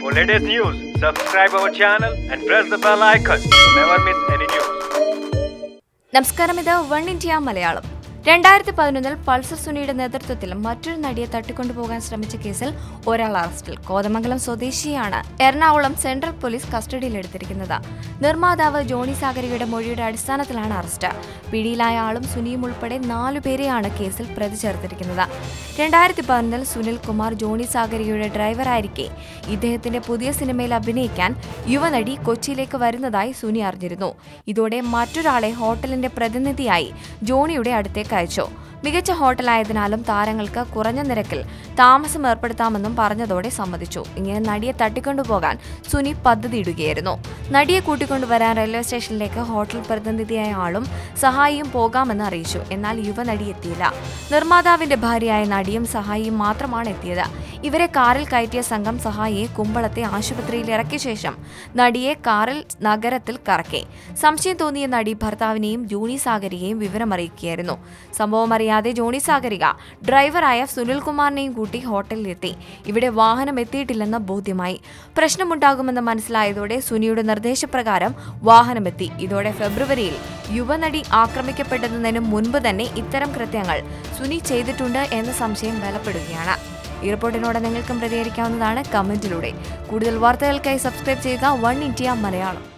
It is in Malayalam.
For latest news, subscribe our channel and press the bell icon to never miss any news. നമസ്കാരം ഇത് വൺ ഇന്ത്യ മലയാളം രണ്ടായിരത്തി പതിനൊന്നിൽ പൾസർ സുനിയുടെ നേതൃത്വത്തിൽ മറ്റൊരു നടിയെ തട്ടിക്കൊണ്ടുപോകാൻ ശ്രമിച്ച കേസിൽ ഒരാൾ അറസ്റ്റിൽ കോതമംഗലം സ്വദേശിയാണ് എറണാകുളം സെൻട്രൽ പോലീസ് കസ്റ്റഡിയിലെടുത്തിരിക്കുന്നത് നിർമ്മാതാവ് ജോണി സാഗരിയുടെ മൊഴിയുടെ അടിസ്ഥാനത്തിലാണ് അറസ്റ്റ് പിടിയിലായ ആളും സുനിയും ഉൾപ്പെടെ നാലുപേരെയാണ് കേസിൽ പ്രതി ചേർത്തിരിക്കുന്നത് രണ്ടായിരത്തി പതിനൊന്നിൽ സുനിൽ കുമാർ ജോണി സാഗരിയുടെ ഡ്രൈവറായിരിക്കെ ഇദ്ദേഹത്തിന്റെ പുതിയ സിനിമയിൽ അഭിനയിക്കാൻ യുവനടി കൊച്ചിയിലേക്ക് വരുന്നതായി സുനി അറിഞ്ഞിരുന്നു ഇതോടെ മറ്റൊരാളെ ഹോട്ടലിന്റെ പ്രതിനിധിയായി ജോണിയുടെ അടുത്തേക്ക് അയച്ചു മികച്ച ഹോട്ടലായതിനാലും താരങ്ങൾക്ക് കുറഞ്ഞ നിരക്കിൽ താമസം ഏർപ്പെടുത്താമെന്നും പറഞ്ഞതോടെ സമ്മതിച്ചു ഇങ്ങനെ നടിയെ തട്ടിക്കൊണ്ടുപോകാൻ സുനി പദ്ധതിയിടുകയായിരുന്നു നടിയെ കൂട്ടിക്കൊണ്ടുവരാൻ റെയിൽവേ സ്റ്റേഷനിലേക്ക് ഹോട്ടൽ പ്രതിനിധിയായ ആളും സഹായിയും പോകാമെന്ന് അറിയിച്ചു എന്നാൽ യുവനടി എത്തിയില്ല നിർമ്മാതാവിന്റെ ഭാര്യയായ നടിയും സഹായിയും മാത്രമാണ് എത്തിയത് ഇവരെ കാറിൽ കയറ്റിയ സംഘം സഹായിയെ കുമ്പളത്തെ ആശുപത്രിയിൽ ഇറക്കിയ ശേഷം നടിയെ കാറിൽ നഗരത്തിൽ കറക്കി സംശയം തോന്നിയ നടി ഭർത്താവിനെയും ജൂണി സാഗരിയെയും വിവരമറിയിക്കുകയായിരുന്നു സംഭവം അറിയാതെ ജോണി സാഗരിക ഡ്രൈവറായ സുനിൽകുമാറിനെയും കൂട്ടി ഹോട്ടലിലെത്തി ഇവിടെ വാഹനം എത്തിയിട്ടില്ലെന്ന് ബോധ്യമായി പ്രശ്നമുണ്ടാകുമെന്ന് മനസ്സിലായതോടെ സുനിയുടെ നിർദ്ദേശപ്രകാരം വാഹനമെത്തി ഇതോടെ ഫെബ്രുവരിയിൽ യുവനടി ആക്രമിക്കപ്പെടുന്നതിന് മുൻപ് തന്നെ ഇത്തരം കൃത്യങ്ങൾ സുനി ചെയ്തിട്ടുണ്ട് എന്ന സംശയം ബലപ്പെടുകയാണ് ഈ റിപ്പോർട്ടിനോട് നിങ്ങൾക്കും പ്രതികരിക്കാവുന്നതാണ് കമന്റിലൂടെ കൂടുതൽ വാർത്തകൾക്കായി സബ്സ്ക്രൈബ് ചെയ്യുക വൺ ഇന്ത്യ മലയാളം